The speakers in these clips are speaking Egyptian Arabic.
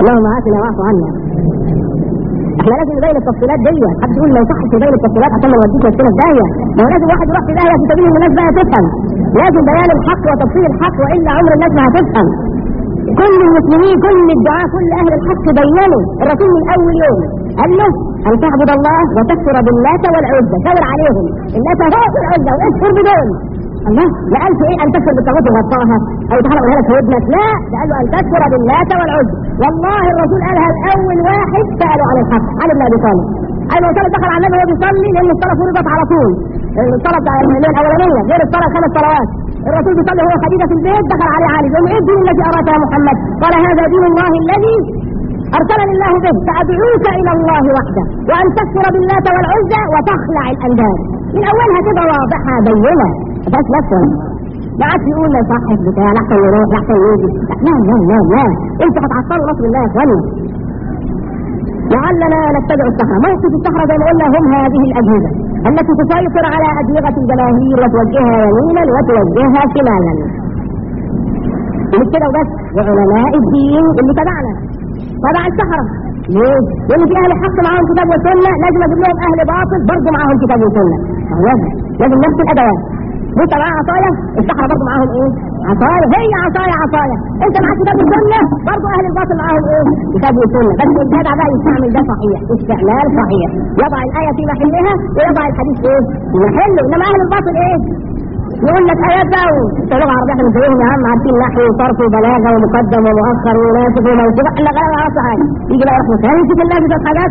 اللهم عافنا واعف عنا احنا لازم نبين التفصيلات دي حد يقول ما يصحش يبين التفصيلات عشان ما نوديك نفسنا في داهيه ما هو لازم واحد يروح في داهيه في سبيل ان الناس بقى تفهم لازم بيان الحق وتفصيل الحق والا عمر الناس ما هتفهم كل المسلمين كل الدعاء كل اهل الحق بينوا الرسول من اول يوم قال له ان تعبد الله وتكفر باللات والعزى شاور عليهم اللات هو والعزى واكفر بدون الله لا قالش ايه ان تكفر بالطاغوت وغطاها او تحرق لها في ودنك لا ده قال له ان تكفر باللات والعزى والله الرسول قالها الاول واحد سالوا عن الحق علي بن ابي طالب علي بن ابي طالب دخل على النبي وهو بيصلي لان الصلاه فرضت على طول الصلاه بتاع الاولانيه غير الصلاه خمس صلوات الرسول بيصلي هو خديجه في البيت دخل عليه علي يقول ايه الدين الذي اراك يا محمد قال هذا دين الله الذي ارسلني الله به فادعوك الى الله وحده وان تكفر باللات والعزى وتخلع الانداد من اولها كده واضحه بينه بس بس ما عادش يقول لا يصحح بتاع لحسن يروح لحسن يجي لا لا لا لا انتوا هتعطلوا نصر الله يا اخوانا لعلنا نتبع الصحراء موقف الصحراء زي ما قلنا هم هذه الاجهزه التي تسيطر على ادمغه الجماهير وتوجهها يمينا وتوجهها شمالا مش كده وبس وعلماء الدين اللي تبعنا تبع الصحراء ليه؟ لان في اهل حق معاهم كتاب وسنه لازم اجيب لهم اهل باطل برضه معاهم كتاب وسنه لازم لازم نفس الادوات انت معاه عصايه الصحراء برضه معاهم ايه؟ عصايه هي عصايه عصايه انت معاك كتاب السنه برضه اهل الباطل معاهم ايه؟ كتاب السنه بس الجدع بقى يستعمل ده صحيح استعمال صحيح يضع الايه في محلها ويضع الحديث ايه؟ في محله انما اهل الباطل ايه؟ يقول لك ايات بقى انت لغه عربيه احنا مزيهم يا عم عارفين نحو وصرف وبلاغه ومقدم ومؤخر وناسب وموجود احنا غير عارف حاجه يجي بقى يروح مكانش بالله دي حاجات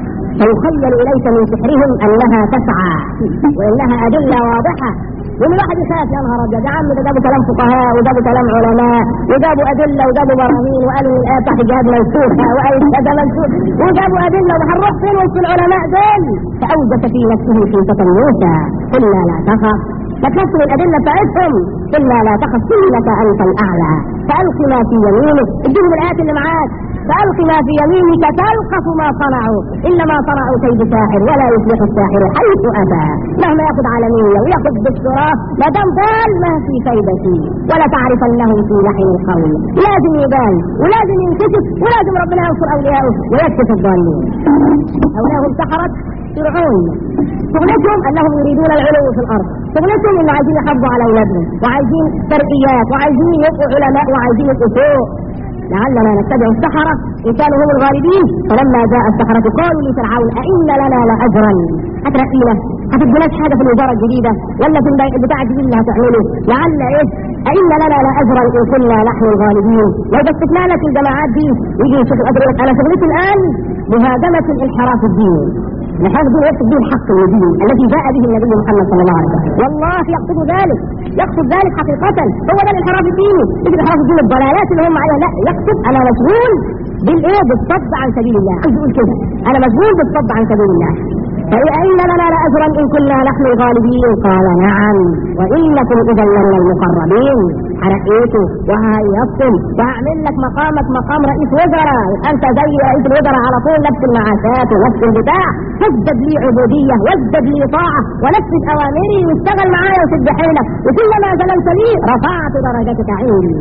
فيخيل اليك من سحرهم انها تسعى وانها ادله واضحه ومن واحد يخاف يا نهار ابيض يا عم ده جابوا كلام فقهاء وجابوا كلام علماء وجابوا ادله وجابوا براهين وقالوا الايه تحت جهاد منسوخه وقالوا كذا منسوخ وجابوا ادله وهنروح فين وسط العلماء دول فاوجس في نفسه خيفه موسى قلنا لا تخف لا تخف من الادله بتاعتهم قلنا لا تخف انك انت الاعلى فالق ما في يمينك اديهم الايات اللي معاك فالق ما في يمينك تلقف ما صنعوا الا ما صنعوا كيد ساحر ولا يفلح الساحر حيث اتى مهما ياخذ عالميه وياخذ بالشراف ما دام قال ما في فايدتي ولا تعرفنهم في لحن القول لازم يبان ولازم ينكشف ولازم ربنا ينصر اولياءه ويكشف الضالين اولياءهم سحرت فرعون شغلتهم انهم يريدون العلو في الارض شغلتهم انه عايزين يحافظوا على اولادهم وعايزين ترقيات وعايزين يبقوا علماء وعايزين يبقوا فوق لعلنا نتبع السحرة إن كانوا هم الغالبين فلما جاء السحرة قالوا لفرعون أئن لنا لأجرا هترقينا هتديناش حاجة في الوزارة الجديدة ولا في البتاع الجديد اللي هتعمله لعل إيه أئن لنا لأجرا إن كنا نحن الغالبين لو بسطنا لك الجماعات دي يجي يشوف الأجر يقول لك أنا شغلتي الآن مهاجمة الانحراف الديني نحاول دين يقصد به الحق والدين الذي جاء به النبي محمد صلى الله عليه وسلم والله يقصد ذلك يقصد ذلك حقيقة هو ده الانحراف الديني مش الانحراف الديني الضلالات اللي هم عليها لا يقصد انا مشغول بالايه بالصد عن سبيل الله عايز يقول كده انا مشغول بالصد عن سبيل الله فإن لنا لأجرا إن كنا نحن الغالبين قال نعم وإنكم إذا لمن المقربين حرقيته وهيصتم وهعمل لك مقامك مقام رئيس وزراء أنت زي رئيس الوزراء على طول نفس المعاشات ونفس البتاع تزدد لي عبودية وازدد لي طاعة ونفذ أوامري واشتغل معايا وشد حيلك وكلما زللت لي رفعت درجتك عندي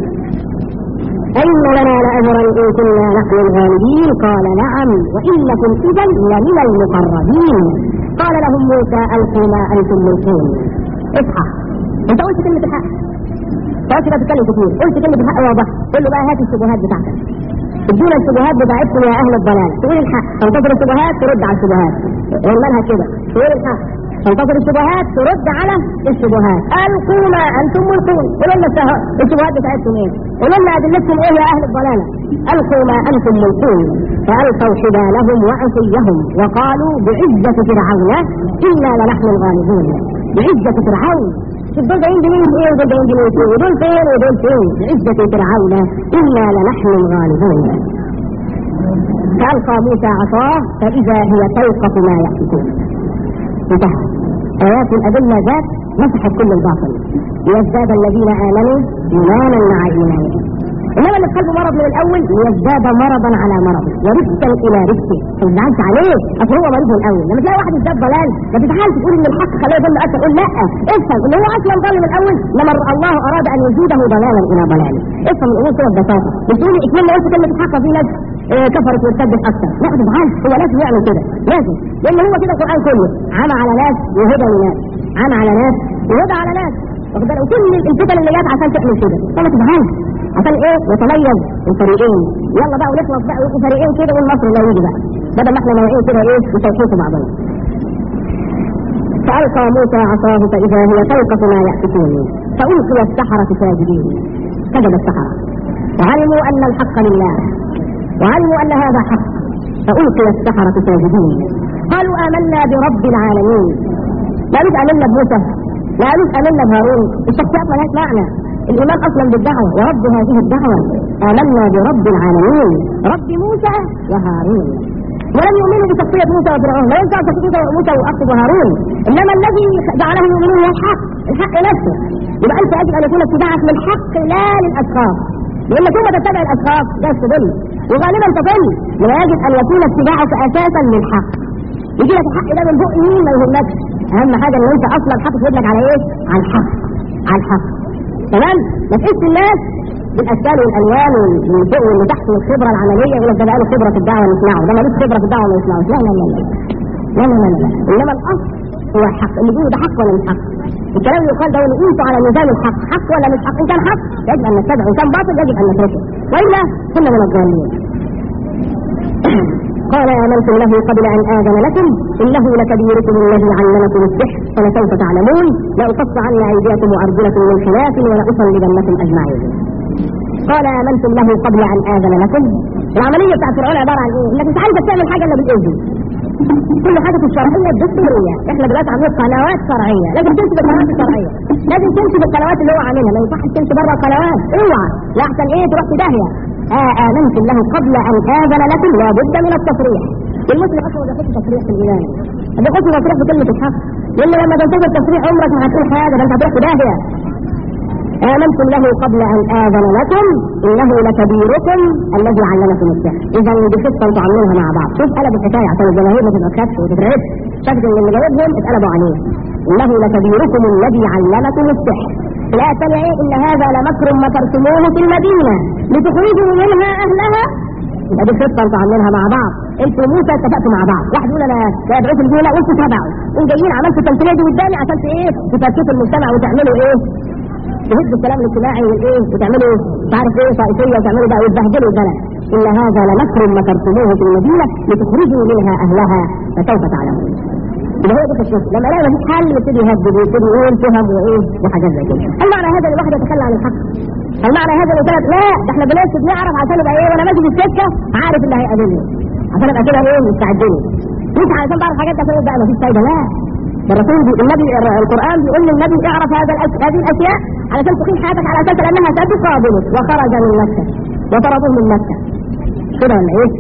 أين لنا لأجرا إن كنا نحن الغالبين قال نعم وإنكم إذا لمن المقربين قال لهم موسى ألقوا ما أنتم ملقون اصحى أنت قلت كلمة الحق قلت لا تتكلم كتير قلت كلمة الحق واضح قل له بقى هات الشبهات بتاعتك ادونا الشبهات بتاعتكم يا أهل الضلال تقول الحق تنتظر الشبهات ترد على الشبهات المنهج كده تقول الحق تنتظر الشبهات ترد على الشبهات القوا ما انتم ملقون قولوا لنا الشبهات بتاعتكم ايه قولوا لنا ادلتكم ايه يا اهل الضلاله القوا ما انتم ملقون فالقوا حبالهم وعصيهم وقالوا بعزه فرعون انا لنحن الغالبون بعزه فرعون شوف دول جايين بمين ايه ودول جايين بمين ايه ودول فين ودول فين بعزه فرعون انا لنحن الغالبون فالقى موسى عصاه فاذا هي تلقف ما يأفكون انتهى آيات الأدلة ذات مسحت كل الباطل ليزداد الذين آمنوا إيمانا مع إيمانهم إنما اللي في قلبه مرض من الأول ليزداد مرضا على مرض ورثا إلى رثه ما تزعلش عليه أصل هو مريض من الأول لما تلاقي واحد ازداد ضلال ما تزعلش تقول إن الحق خلاه يضل أكثر قول لا افهم إن هو أصلا ضل من الأول لما الله أراد أن يزيده ضلالا إلى ضلاله افهم الأمور كده ببساطة مش تقولي اكمل قلت كلمة الحق في ناس إيه كفرت وارتدت اكثر لا ما تزعلش هو لازم يعمل كده لازم لان هو كده القران كله عمى على ناس وهدى لناس عمى على ناس وهدى على ناس واخد بالك وكل الفتن اللي جت عشان تعمل كده فما تزعلش عشان ايه يتميز الفريقين يلا بقى ونخلص بقى ويبقوا فريقين كده والنصر لا يجي بقى بدل ما احنا نوعين كده ايه مشايخين في بعضنا فألقى موسى عصاه فإذا هي تلقف ما يأفكون فألقي السحرة ساجدين سجد السحرة وعلموا أن الحق لله وعلموا أن هذا حق فألقي السحرة ساجدين قالوا آمنا برب العالمين لا قالوش آمنا بموسى لا قالوش آمنا بهارون الشخصيات مالهاش معنى الإيمان أصلا بالدعوة ورب هذه الدعوة آمنا برب العالمين رب موسى وهارون ولم يؤمنوا بشخصية موسى وفرعون لا ينفع شخصية موسى وأخته وهارون إنما الذي جعلهم يؤمنون هو الحق الحق نفسه يبقى أنت يجب أن يكون اتباعك للحق لا للأشخاص لأن ثم تتبع الأشخاص ده تضل وغالبا تضل ولا يجب أن يكون اتباعك أساسا للحق يجي لك الحق ده من بق مين ما يهمكش أهم حاجة إن أنت أصلا حاطط ودنك على إيه؟ على الحق على الحق تمام؟ ما تقيس الناس بالاشكال والالوان واللي فوق واللي تحت والخبره العمليه يقول لك ده بقى له خبره في الدعوه نسمعه ده ملوش خبره في الدعوه ما يسمعوش لا لا لا لا لا لا لا لا انما الاصل هو الحق اللي بيقوله ده حق ولا مش حق الكلام اللي يقال ده نقيسه على ميزان الحق حق ولا مش حق ان كان حق يجب ان نتبعه وان كان باطل يجب ان نتركه والا كنا من الضالين قال آمنت له قبل أن آذن لكم إنه لكبيركم الذي علمكم السحر فلسوف تعلمون لأقص عن أيديكم وأرجلكم من خلاف ولأصلبنكم أجمعين قال آمنتم له قبل أن آذن لكم العملية بتاعت فرعون عبارة عن إيه؟ إنك مش عايزة تعمل حاجة إلا بالإذن كل حاجة في الشرعية الدستورية احنا دلوقتي عاملين قنوات شرعية لازم تمشي بالقنوات الشرعية لازم تمشي بالقنوات اللي هو عاملها ما ينفعش تمشي بره القنوات اوعى لا احسن ايه تروح في داهية آه آمنتم له قبل أن آذن لكم لابد من التصريح المسلم أصلا ما بياخدش تصريح في الإيمان ما بياخدش تصريح في كلمة الحق لأن لما تنتظر تصريح عمرك ما هتقول حاجة ده أنت هتروح في داهية آمنتم له قبل أن آذن لكم إنه لكبيركم الذي علمكم السحر إذا دي خطة أنتوا عاملينها مع بعض شوف قلب الحكاية عشان الجماهير ما تبقى تخافش وتترعبش شافت إن اللي جاوبهم اتقلبوا عليه إنه لكبيركم الذي علمكم السحر الآية الثانية إيه إن هذا لمكر مكرتموه في المدينة لتخرجوا منها أهلها يبقى دي خطة أنتوا عاملينها مع بعض انتوا موسى اتفقتوا مع بعض واحد يقول انا بدعوت الدولة وانتوا تبعوا انتوا جايين عملتوا التمثيلية دي قدامي عشان ايه تفككوا المجتمع وتعملوا ايه تهدوا السلام الاجتماعي والايه وتعملوا مش عارف ايه طائفيه وتعملوا بقى وتبهدلوا البلد ان هذا لمكر مكرتموه في المدينه لتخرجوا منها اهلها فسوف تعلمون يبقى هو ده التشويش لما الاقي مفيش حل يبتدي يهدد ويبتدي يقول تهم وايه وحاجات زي كده هل معنى هذا ان الواحد يتخلى عن الحق؟ هل معنى هذا ان ثلاث لا ده احنا بنكتب نعرف عشان ابقى ايه وانا ماشي في السكه عارف اللي هيقابلني عشان ابقى كده ايه مستعدين مش عشان بعرف حاجات عشان يبقى مفيش فايده لا ده الرسول بي... النبي القرآن بيقول للنبي اعرف هذا الأش... هذه الأشياء علشان تقيم حياتك على أساس أنها ستقابلك وخرج من مكة وطردوه من مكة كده ولا إيه؟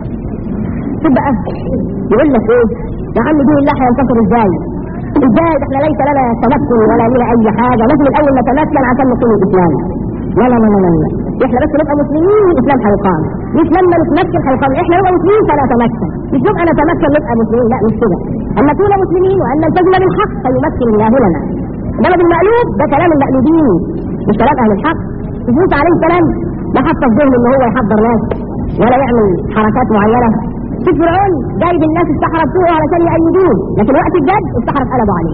شوف بقى يقول لك إيه؟ يا عم دين الله هينتصر إزاي؟ إزاي احنا ليس لنا تمكن ولا لنا أي حاجة لازم الأول نتمكن عشان نقيم الإسلام لا لا لا لا لا احنا بس نبقى مسلمين الاسلام هيقام مش لما نتمكن هيقام احنا نبقى مسلمين فلا نتمكن مش نبقى نتمكن نبقى مسلمين لا مش كده ان نكون مسلمين وان نلتزم بالحق فيمكن الله لنا انما بالمقلوب ده كلام المقلوبين مش كلام اهل الحق موسى عليه السلام لا حتى في ذهنه ان هو يحضر ناس ولا يعمل حركات معينه شوف فرعون جايب الناس السحره بتوعه علشان يأيدوه لكن وقت الجد السحره اتقلبوا عليه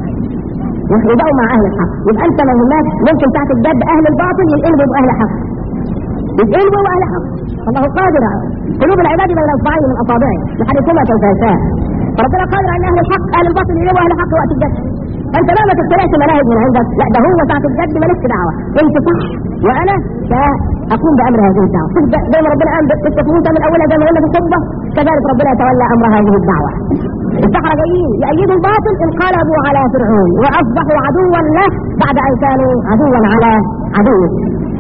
يبقوا مع اهل الحق يبقى انت ما هناك ممكن تحت الجد اهل الباطل ينقلبوا باهل حق ينقلبوا باهل حق الله قادر قلوب العباد بين اصبعين من اصابعه يحركونها كيف يشاء فربنا قادر على اهل الحق اهل الباطل ينقلبوا اهل الحق وقت الجد فانت لا ما تخترعش مناهج من عندك لا ده هو ساعه الجد مالكش دعوه انت صح وانا ساقوم بامر هذه الدعوه شوف زي ما ربنا قام بقصه موسى من اولها زي ما قلنا في الخطبه كذلك ربنا يتولى امر هذه الدعوه السحرة جايين يأيدوا الباطل انقلبوا على فرعون وأصبحوا عدوا له بعد أن كانوا عدوا على عدوه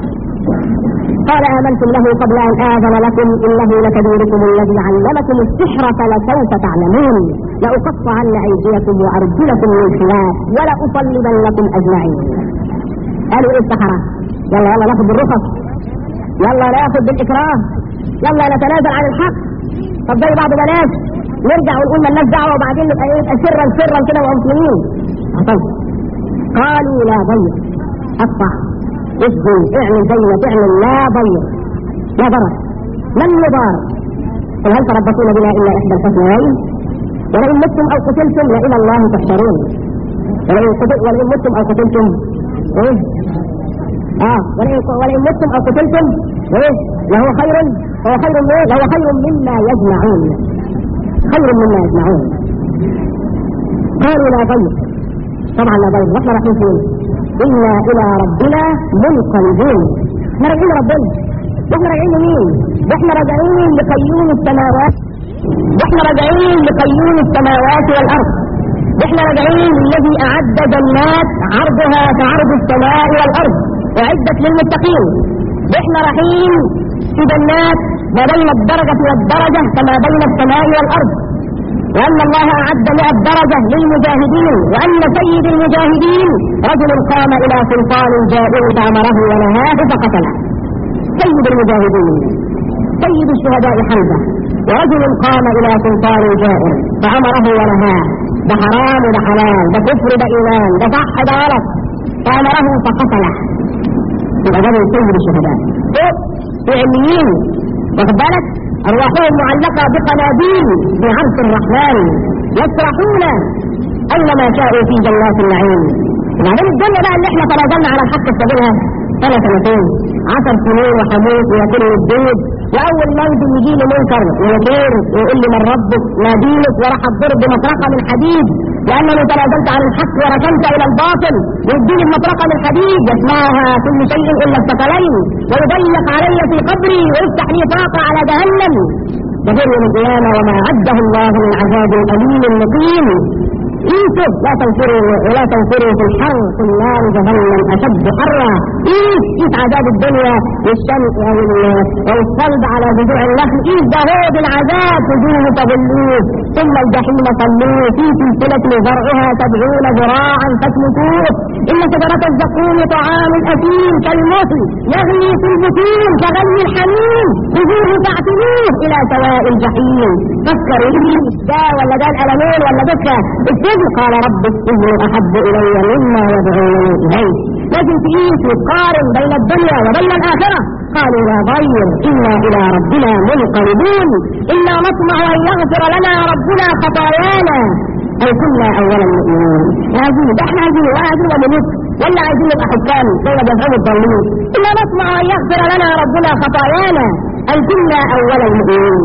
قال آمنتم له قبل أن آذن لكم إنه لكبيركم الذي علمكم السحر فلسوف تعلمون لأقطعن أيديكم وأرجلكم من خلاف ولأصلبنكم أجمعين قالوا إيه السحرة يلا يلا ناخذ بالرخص يلا ناخذ بالإكراه يلا نتنازل عن الحق طب زي بعض بلاش نرجع ونقول مالناش دعوه وبعدين نبقى ايه يبقى سرا سرا كده ومسلمين طيب قالوا لا ضير اقطع اسجن اعمل زي ما تعمل لا ضير لا ضرر لن يضار قل هل تربصون بنا الا احدى الحسنيين ولئن متم او قتلتم لالى الله تحشرون ولئن قتل ولئن متم او قتلتم ايه اه ولئن ولئن متم او قتلتم ايه لهو خير هو خير من إيه؟ لهو خير مما يجمعون خير مما يجمعون قالوا لا ضيق طبعا لا ضيق واحنا رايحين فين؟ انا الى ربنا منقلبون احنا راجعين ربنا واحنا راجعين لمين؟ واحنا راجعين لقيوم السماوات واحنا راجعين لقيوم السماوات والارض واحنا راجعين للذي اعد جنات عرضها كعرض السماء والارض اعدت للمتقين واحنا رايحين في جنات ما بين الدرجة والدرجة كما بين السماء والارض وأن الله أعد مئة درجة للمجاهدين وأن سيد المجاهدين رجل قام إلى سلطان جائر فأمره ونهاه فقتله سيد المجاهدين سيد الشهداء حمزة ورجل قام إلى سلطان جائر فأمره ونهاه ده حرام وده حلال ده كفر ده إيمان ده صح ده غلط فأمره فقتله يبقى ده من سيد الشهداء فوق في عليين واخد بالك أرواحهم معلقة بقناديل في عرش الرحمن يسرحون أينما شاءوا في جنات النعيم وبعدين الدنيا بقى اللي احنا تنازلنا على الحق السبيلها سنة سنتين عشر سنين وحموت ويكون الدود وأول ما يجي يجي لي منكر ونكير ويقول لي من ربك ما دينك وراح الضرب بمطرقة من حديد لأنني تنازلت عن الحق وركنت إلى الباطل ويديني بمطرقة من حديد يسمعها كل شيء إلا الثقلين ويضيق علي في قبري ويفتح لي طاقة على جهنم وجل يوم القيامة وما عده الله من عذاب أليم مقيم ايسوا لا تنفروا ولا تنفروا في الحر في النار جهنم اشد حرا ايس ايس عذاب الدنيا والشمس والصلب على جذوع النخل ايس دهود العذاب خذوه فظلوه ثم الجحيم صلوه في سلسلة ذرعها سبعون ذراعا فاسلكوه ان شجرة الزقوم طعام اثيم كالمثل يغلي في البطون كغلي الحميم خذوه فاعتلوه الى سواء الجحيم فكروا ده ولا ده الالمين ولا دكه السجن قال رب السجن احب الي مما يدعونني اليه لازم تقيس وتقارن بين الدنيا وبين الاخره قالوا لا ضير انا الى ربنا منقلبون انا نطمع ان يغفر لنا ربنا خطايانا اي كنا اولا المؤمنين عايزين ده احنا عايزين ولا عايزين ملوك ولا عايزين نبقى حكام زي ما بيفهموا الضالين انا نطمع ان يغفر لنا ربنا خطايانا اي كنا اولا المؤمنين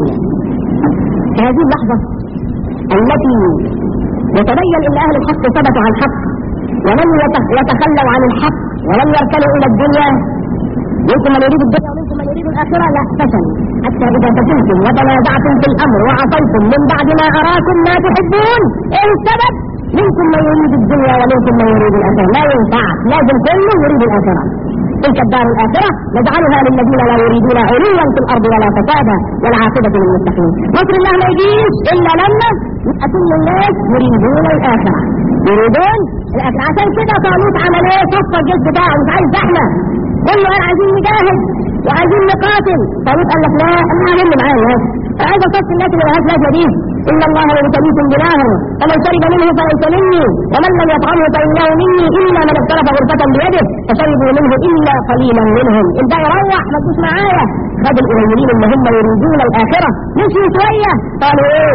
هذه اللحظه التي يتبين ان اهل الحق ثبتوا على الحق ولم يتخلوا عن الحق ولم يركنوا الى الدنيا منكم من يريد الدنيا ومنكم من يريد الاخره لا فشل حتى اذا فشلتم وتنازعتم في الامر وعصيتم من بعد ما اراكم ما تحبون ايه السبب منكم من يريد الدنيا ومنكم من يريد الاخره لا ينفع لازم كله يريد الاخره تلك الدار الآخرة نجعلها للذين لا يريدون علوا في الأرض ولا فسادا والعاقبة للمتقين نصر الله ما يجيش إلا لما يبقى كل الناس يريدون الآخرة يريدون الآخرة عشان كده طالوت عمل إيه صفى الجيش بتاعه مش عايز زحمة كله قال عايزين نجاهد وعايزين نقاتل طالوت قال لك لا أنا هعمل معايا الناس أنا عايز أصف الناس اللي ملهاش لازمة دي إن الله يبتليكم بنار فمن شرب منه فليس مني ومن لم يطعمه فإنه مني إلا من اغترف غرفة بيده فشربوا منه إلا قليلا منهم إنت يروح ما تجوش معايا خد القليلين اللي هم يريدون الآخرة مشوا شوية قالوا إيه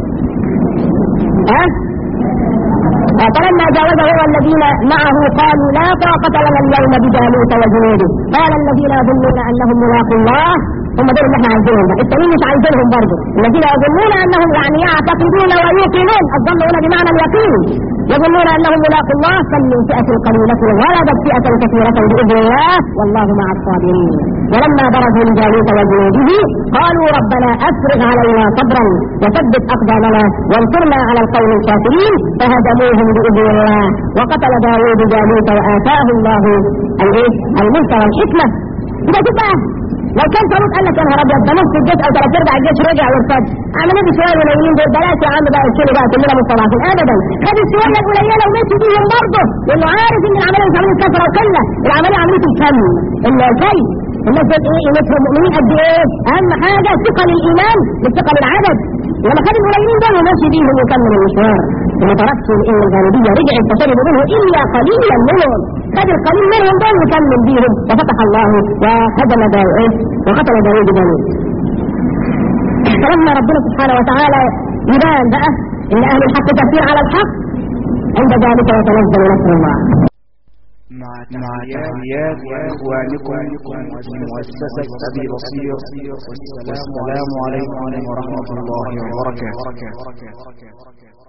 ها فلما جاوزه هو الذين معه قالوا لا طاقة لنا اليوم بجالوت وجنوده قال الذين يظنون أنهم ملاقوا الله هم دول اللي احنا عايزينهم بقى التانيين مش عايزينهم برضه الذين يظنون انهم يعني يعتقدون ويوقنون الظن هنا بمعنى اليقين يظنون انهم ملاقوا الله كم من فئة قليلة غلبت فئة كثيرة بإذن الله والله مع الصابرين ولما برزوا لجالوت وجنوده قالوا ربنا افرغ علينا صبرا وثبت اقدامنا وانصرنا على القوم الكافرين فهزموهم باذن الله وقتل داوود جالوت واتاه الله الايه الملك والحكمه يبقى تبقى لو كان طالوت قال لك يا نهار ابيض ده نص الجيش او ثلاث ارباع الجيش رجع وارتد اعمل ايه بشويه قليلين دول بلاش يا عم بقى الكيلو بقى كلنا مستضعفين ابدا خد الشويه القليله ومشي بيهم برضه لانه عارف ان العمليه مش عمليه كثره وقله العمليه عمليه الكم الكي الناس دول ايه قيمتهم مؤمنين قد ايه اهم حاجه ثقل الايمان مش ثقل العدد لما خد القليلين دول ومشي بيهم وكمل المشوار وما تركش ان الغالبيه رجعت فشربوا منه الا قليلا منهم خد القليل منهم دول وكمل بيهم وفتح الله وهدم داوود وقتل داوود جالوت فلما ربنا سبحانه وتعالى يبان بقى ان اهل الحق تسير على الحق عند ذلك يتنزل نصر الله مع تحيات وإخوانكم مؤسسة أبي بصير والسلام عليكم ورحمة الله وبركاته